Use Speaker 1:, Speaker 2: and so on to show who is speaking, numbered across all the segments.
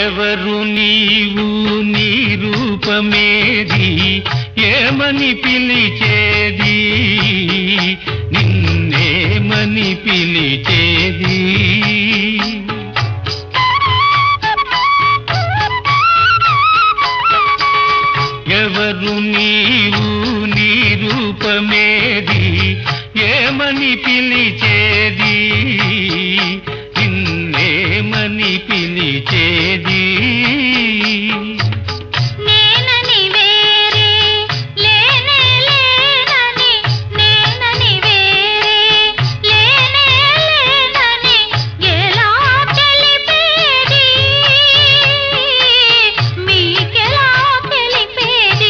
Speaker 1: ఎవరు నీవు నీ రూపమేది ఏమని పిలిచేది నిన్నేమని పిలిచేది ఎవరు నీవు నీ రూపమేది ఏమని పిలిచేది నిన్నేమని పిలిచేది
Speaker 2: నేనని వేరే లేనే లేనని నేనని వేరే లేనే లేనని ఎలా తెలిపేది మీకెలా తెలిపేది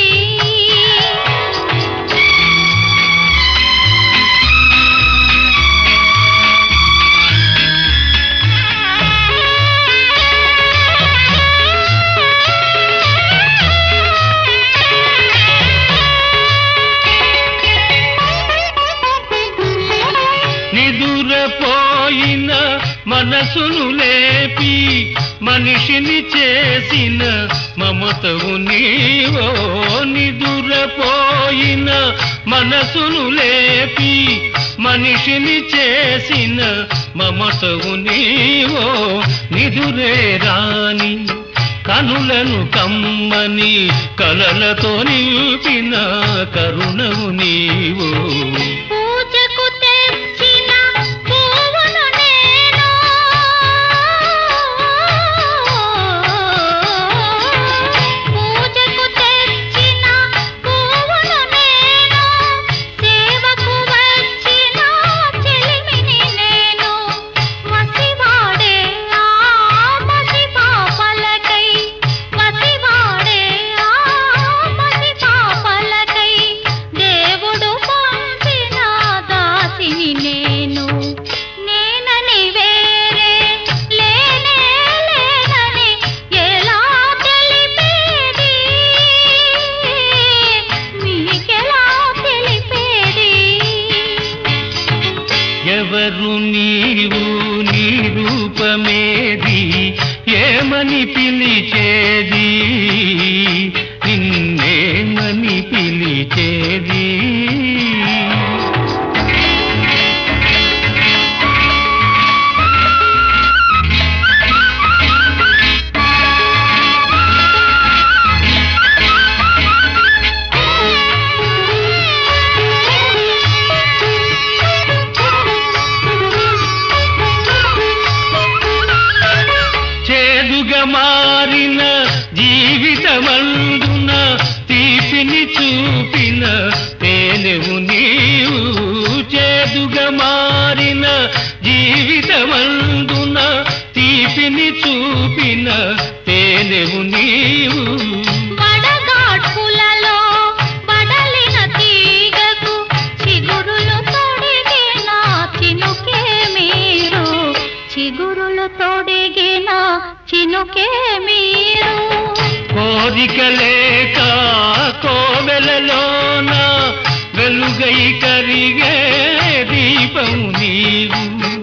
Speaker 1: నిదురపోయిన మనసును లేపి మనిషిని చేసిన మమతవు నీవో నిదురపోయిన మనసును లేపి మనిషిని చేసిన మమతవు నీవో నిదురే రాని కనులను కమ్మని కలలతో నిలిపిన కరుణవు నీవు
Speaker 2: పూజకు తెచ్చిన పువ్వును నేను పూజకు తెచ్చిన పువ్వును నేను సేవకు వచ్చిన చెలిమిని నేను మసివాడే ఆ మసిపాపలకై మసివాడే ఆ మసిపాపలకై దేవుడు పంపిన దాసిని నేను నేనని వేరే లేనే లేనని ఎలా తెలిపేది మీకెలా తెలిపేది
Speaker 1: ఎవరు నీవు నీ రూపమేది ఏమని పిలిచేది నిన్నేమని పిలిచేది చేదుగా మారిన జీవితమందున తీపిని చూపిన తేనెవు నీవు చేదుగా మారిన జీవితమందున తీపిని చూపిన తేనెవు నీవు
Speaker 2: వడగాడ్పులలో వడలిన తీగకు చిగురులు తొడిగిన చినుకే మీరు చిగురులు తొడిగిన చినుకే మీరు
Speaker 1: కోరిక లేక కోవెలలోన వెలుగై కరిగే దీపము నీవు